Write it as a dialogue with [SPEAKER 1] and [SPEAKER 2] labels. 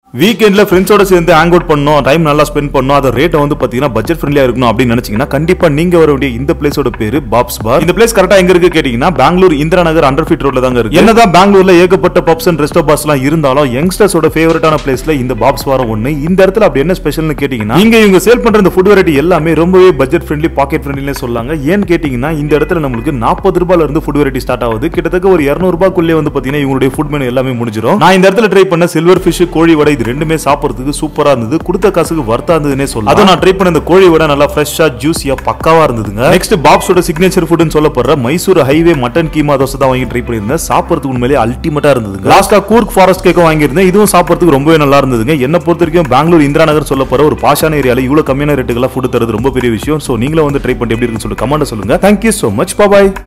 [SPEAKER 1] வீக்கெண்ட்ல ஃப்ரெண்ட்ஸோட சேர்ந்து ஹேங் அவுட் பண்ணணும் டைம் நல்லா ஸ்பெண்ட் பண்ணணும் அது ரேட் வந்து பாத்தீங்கன்னா பட்ஜெட் ஃப்ரெண்ட்லியா இருக்கணும் அப்படின்னு நினைச்சீங்கன்னா கண்டிப்பா நீங்க வர வேண்டிய இந்த பிளேஸோட பேரு பாப்ஸ் பார் இந்த பிளேஸ் கரெக்டா எங்க இருக்கு கேட்டீங்கன்னா பெங்களூர் இந்திரா நகர் அண்டர் ஃபீட் ரோட்ல தாங்க இருக்கு என்னதான் பெங்களூர்ல ஏகப்பட்ட பப்ஸ் அண்ட் ரெஸ்டோ பார்ஸ் எல்லாம் இருந்தாலும் யங்ஸ்டர்ஸோட ஃபேவரட்டான பிளேஸ்ல இந்த பாப்ஸ் வாரம் ஒண்ணு இந்த இடத்துல அப்படி என்ன ஸ்பெஷல்னு கேட்டீங்கன்னா இங்க இவங்க சேல் பண்ற இந்த ஃபுட் வெரைட்டி எல்லாமே ரொம்பவே பட்ஜெட் ஃப்ரெண்ட்லி பாக்கெட் ஃப்ரெண்ட்லினே சொல்லாங்க ஏன்னு கேட்டீங்கன்னா இந்த இடத்துல நம்மளுக்கு நாற்பது ரூபாயில இருந்து ஃபுட் வெரைட்டி ஸ்டார்ட் ஆகுது கிட்டத்தட்ட ஒரு இருநூறு ரூபாய்க்குள்ளே வந்து பாத்தீங்கன்னா இவங்களுடைய ஃபுட் மெனு எல்லாமே முடிஞ்சிடும் நான் இந்த இடத்துல ட்ரை பண்ண சில்வர் ஃபிஷ் கோழி வடை இது ரெண்டுமே சாப்பிடுறதுக்கு சூப்பரா இருந்தது கொடுத்த காசுக்கு வர்த்தா இருந்ததுன்னே சொல்லலாம் அதுவும் நான் ட்ரை பண்ண இந்த கோழி வடை நல்லா ஃப்ரெஷ்ஷா ஜூஸியா பக்காவா இருந்ததுங்க நெக்ஸ்ட் பாப்ஸோட சிக்னேச்சர் ஃபுட்னு சொல்லப்படுற மைசூர் ஹைவே மட்டன் கீமா தோசை தான் வாங்கி ட்ரை பண்ணியிருந்தேன் சாப்பிடுறதுக்கு உண்மையிலேயே அல்டிமேட்டா இருந்ததுங்க லாஸ்டா கூர்க் ஃபாரஸ்ட் கேக்கும் வாங்கியிருந்தேன் இதுவும் சாப்பிடுறதுக்கு ரொம்பவே நல்லா இருந்ததுங்க என்ன பொறுத்த வரைக்கும் பெங்களூர் இந்திரா நகர் சொல்லப்படுற ஒரு பாஷான ஏரியால இவ்வளவு கம்மியான ரேட்டுக்கெல்லாம் ஃபுட் தரது ரொம்ப பெரிய விஷயம் சோ நீங்களும் வந்து ட்ரை பண்ணி எப்படி இருக்குன்னு சொல்லி கமெண்ட் சொல்லுங்க தேங்க்யூ சோ மச் பாய்